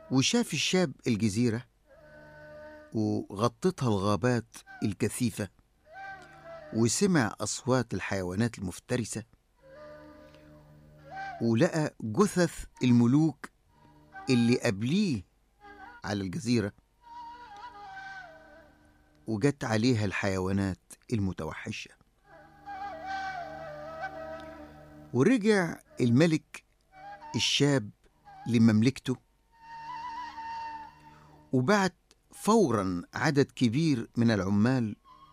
وشاف الشاب الجزيرة وغطتها الغابات الكثيفة وسمع أصوات الحيوانات المفترسة ولقى جثث الملوك اللي قبليه على الجزيرة وجت عليها الحيوانات المتوحشة ورجع الملك الشاب لمملكته وبعت فورا عدد كبير من العمال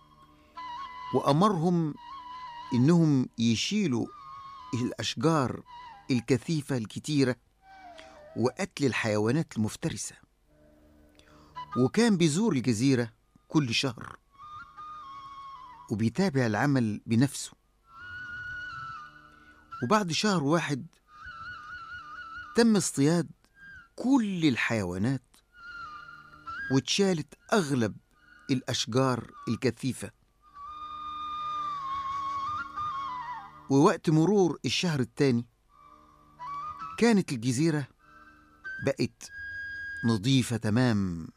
وأمرهم إنهم يشيلوا الأشجار الكثيفة الكتيرة وقتل الحيوانات المفترسة وكان بيزور الجزيرة كل شهر وبيتابع العمل بنفسه وبعد شهر واحد تم اصطياد كل الحيوانات واتشالت أغلب الأشجار الكثيفة ووقت مرور الشهر الثاني كانت الجزيرة بقت نظيفة تمام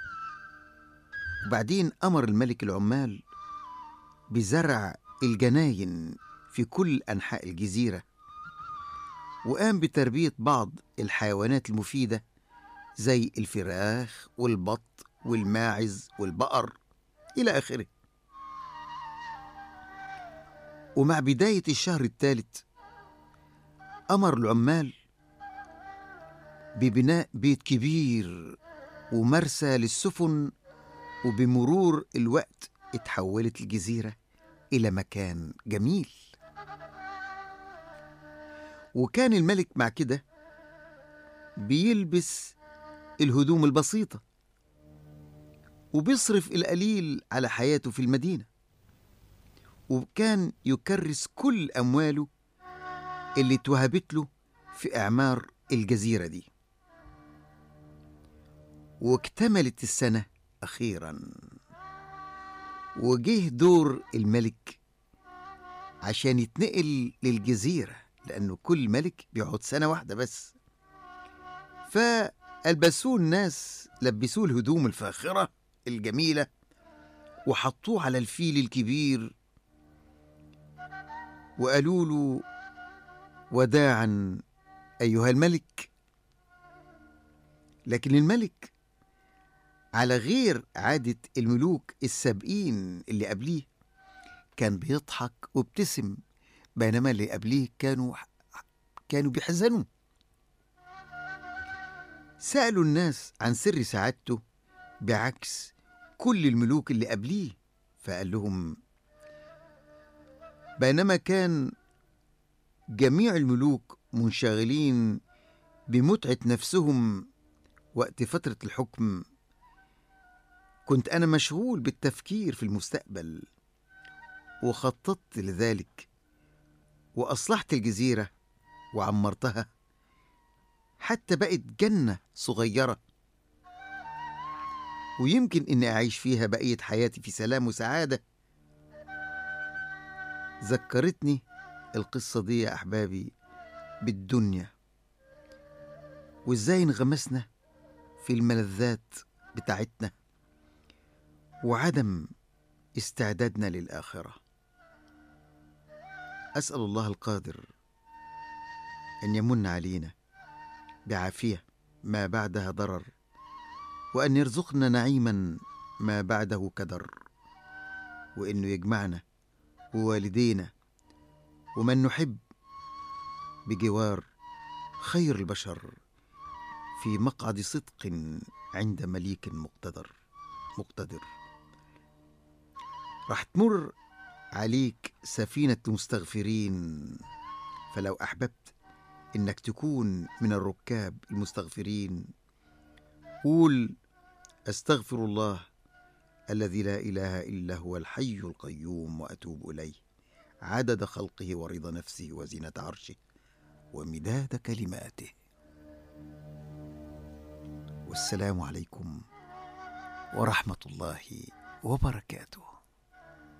وبعدين أمر الملك العمال بزرع الجناين في كل أنحاء الجزيرة وقام بتربية بعض الحيوانات المفيدة زي الفراخ والبط والماعز والبقر إلى آخره ومع بداية الشهر الثالث أمر العمال ببناء بيت كبير ومرسى للسفن وبمرور الوقت اتحولت الجزيرة إلى مكان جميل وكان الملك مع كده بيلبس الهدوم البسيطة وبيصرف القليل على حياته في المدينة وكان يكرس كل أمواله اللي اتوهبت له في إعمار الجزيرة دي واكتملت السنة أخيرا وجه دور الملك عشان يتنقل للجزيرة لأنه كل ملك بيقعد سنة واحدة بس فألبسوه الناس لبسوه الهدوم الفاخرة الجميلة وحطوه على الفيل الكبير وقالوا له وداعا أيها الملك لكن الملك على غير عادة الملوك السابقين اللي قبليه كان بيضحك وابتسم بينما اللي قبليه كانوا كانوا بيحزنوا سألوا الناس عن سر سعادته بعكس كل الملوك اللي قبليه فقال لهم بينما كان جميع الملوك منشغلين بمتعة نفسهم وقت فترة الحكم كنت أنا مشغول بالتفكير في المستقبل وخططت لذلك وأصلحت الجزيرة وعمرتها حتى بقت جنة صغيرة ويمكن إني أعيش فيها بقية حياتي في سلام وسعادة ذكرتني القصة دي يا أحبابي بالدنيا وإزاي انغمسنا في الملذات بتاعتنا وعدم استعدادنا للآخرة أسأل الله القادر أن يمن علينا بعافية ما بعدها ضرر وأن يرزقنا نعيما ما بعده كدر وأنه يجمعنا ووالدينا ومن نحب بجوار خير البشر في مقعد صدق عند مليك مقتدر مقتدر راح تمر عليك سفينة مستغفرين فلو أحببت إنك تكون من الركاب المستغفرين قول أستغفر الله الذي لا إله إلا هو الحي القيوم وأتوب إليه عدد خلقه ورضا نفسه وزينة عرشه ومداد كلماته والسلام عليكم ورحمة الله وبركاته